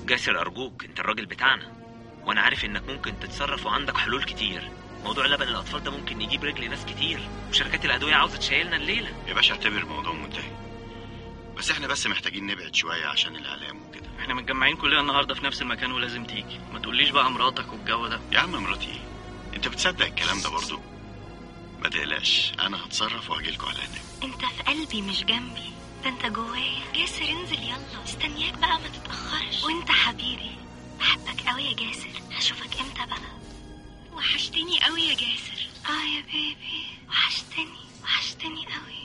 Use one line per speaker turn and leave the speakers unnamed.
جاسر ارجوك انت الراجل بتاعنا وانا عارف انك ممكن تتصرف وعندك حلول كتير موضوع لبن الاطفال ده ممكن يجيب رجل ناس كتير وشركات الادويه عاوزه تشيلنا الليله
يا باشا اعتبر الموضوع منتهي بس احنا بس محتاجين نبعد شويه عشان الاعلام وكده
احنا متجمعين كلنا النهارده في نفس المكان ولازم تيجي ما تقوليش بقى مراتك والجو ده
يا عم مراتي ايه انت بتصدق الكلام ده برضو ما تقلقش انا هتصرف وهجيلكوا على هناك
انت في قلبي مش جنبي ده انت جوايا جاسر انزل يلا استنياك بقى ما تتأخرش وانت حبيبي بحبك قوي يا جاسر هشوفك امتى بقى وحشتني قوي يا جاسر اه يا بيبي وحشتني وحشتني قوي